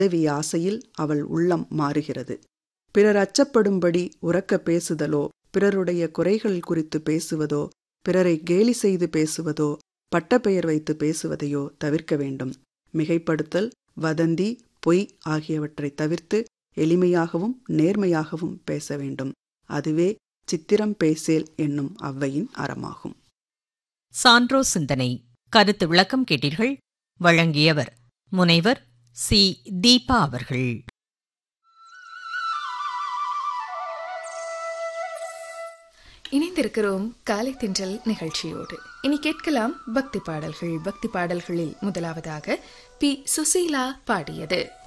பதவி ஆசையில் அவள் உள்ளம் மாறுகிறது பிறர் அச்சப்படும்படி உறக்க பேசுதலோ பிறருடைய குறைகள் குறித்து பேசுவதோ பிறரை கேலி செய்து பேசுவதோ பட்டப்பெயர் வைத்து பேசுவதையோ தவிர்க்க வேண்டும் மிகைப்படுத்தல் வதந்தி பொய் ஆகியவற்றை தவிர்த்து எளிமையாகவும் நேர்மையாகவும் பேச வேண்டும் அதுவே சித்திரம் பேசேல் என்னும் அவ்வையின் அறமாகும் சான்றோ சிந்தனை கருத்து விளக்கம் கேட்டீர்கள் வழங்கியவர் முனைவர் சி தீபா அவர்கள் இணைந்திருக்கிறோம் காலை தின்றல் நிகழ்ச்சியோடு இனி கேட்கலாம் பக்தி பாடல்கள் பக்தி பாடல்களில் முதலாவதாக பி சுசீலா பாடியது